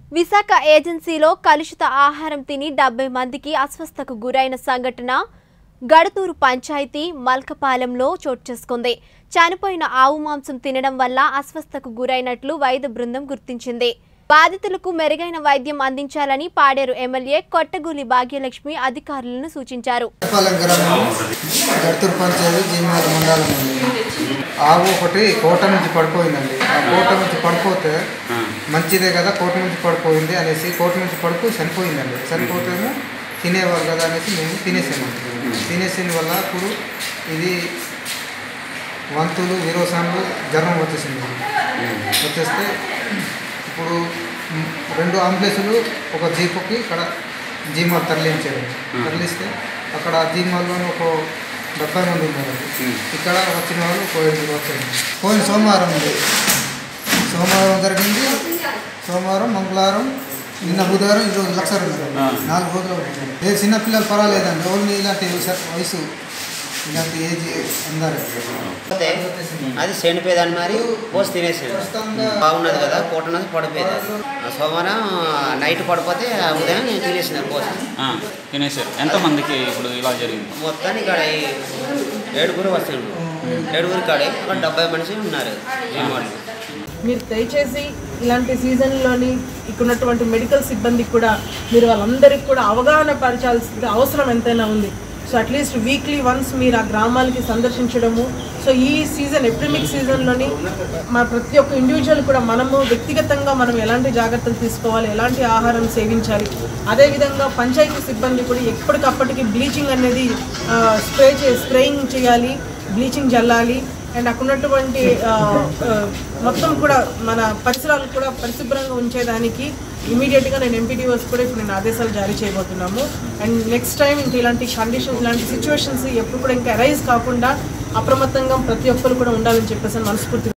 విశాఖ ఏజెన్సీలో కలుషిత ఆహారం తిని డెబ్బై మందికి అస్వస్థకు గురైన సంఘటన గడతూరు పంచాయతీ మల్కపాలెంలో చోటు చేసుకుంది చనిపోయిన ఆవు మాంసం తినడం వల్ల అస్వస్థకు గురైనట్లు వైద్య బృందం గుర్తించింది బాధితులకు మెరుగైన వైద్యం అందించాలని పాడేరు ఎమ్మెల్యే కొట్టగూలి భాగ్యలక్ష్మి అధికారులను సూచించారు పాలెం గ్రామం గడుతూరు పంచాయతీ జీమాల మండలం అండి ఆవు ఒకటి కోట నుంచి పడిపోయిందండి ఆ కోట నుంచి పడిపోతే మంచిదే కదా కోట నుంచి పడిపోయింది అనేసి కోట నుంచి పడిపోయి చనిపోయిందండి చనిపోతేమో తినేవారు కదా అనేసి మేము తినేసాము తినేసిన వల్ల ఇప్పుడు ఇది వంతులు విరోసాలు జ్వరం వచ్చేసింది వచ్చేస్తే ఇప్పుడు మ్, రెండు అంబులెన్సులు ఒక జీపుకి ఇక్కడ జీమాలు తరలించారు తరలిస్తే అక్కడ జీమాల్లో ఒక డెబ్బై మంది ఉన్నారు ఇక్కడ వచ్చిన వాళ్ళు ఒక ఐదుగురు వచ్చారు పోయిన సోమవారం ఉంది సోమవారం జరిగింది సోమవారం మంగళవారం నిన్న బుధవారం ఈరోజు లక్ష ఉన్నారు నాలుగు రోజులు అవుతుంది. ఏ చిన్నపిల్లలు పర్వాలేదండి ఓన్లీ ఇలాంటి వయసు- వయసు ఇలాంటి ఏజ్ అందరు పోతే అది చనిపోయేదాన్ని మరి పోసి తినేసాను బాగున్నది కదా పూట ఉన్నది పడిపోయేది అది. ఆ సోమవారం నైట్ పడిపోతే ఆ ఉదయం నేను తినేసినాను పోసి ఆ, తినేసారు ఎంతమందికి ఇప్పుడు ఇలా జరిగింది మొత్తానికి ఇక్కడ ఈ ఏడుగురు వచ్చాను ఏడుగురు కాడే అక్కడ డెబ్బై మనిషి ఉన్నారు జీమాలు మీరు దయచేసి ఇలాంటి సీజన్లోని ఇక్కడ ఉన్నటువంటి మెడికల్ సిబ్బందికి కూడా మీరు వాళ్ళందరికీ కూడా అవగాహన పరచాల్సిన అవసరం ఎంతైనా ఉంది సో అట్లీస్ట్ వీక్లీ వన్స్ మీరు ఆ గ్రామాలకి సందర్శించడము సో ఈ సీజన్ ఎపిడమిక్ సీజన్లోని మా ప్రతి ఒక్క ఇండివిజువల్ కూడా మనము వ్యక్తిగతంగా మనం ఎలాంటి జాగ్రత్తలు తీసుకోవాలి ఎలాంటి ఆహారం సేవించాలి అదేవిధంగా పంచాయతీ సిబ్బంది కూడా ఎప్పటికప్పటికి బ్లీచింగ్ అనేది స్ప్రే చే స్ప్రేయింగ్ చేయాలి బ్లీచింగ్ జల్లాలి అండ్ అక్కడ ఉన్నటువంటి ఆ, ఆ, మొత్తం కూడా మన పరిసరాలు కూడా పరిశుభ్రంగా ఉంచేదానికి ఇమీడియట్గా నేను ఎంపీడీఓస్ కూడా ఇప్పుడు నేను ఆదేశాలు జారీ చేయబోతున్నాము అండ్ నెక్స్ట్ టైం ఇంకా ఇలాంటి కండిషన్స్ ఇలాంటి సిచ్యువేషన్స్ ఎప్పుడు కూడా ఇంకా అరైజ్ కాకుండా అప్రమత్తంగా ప్రతి ఒక్కరు కూడా ఉండాలని చెప్పేసి మనస్ఫూర్తి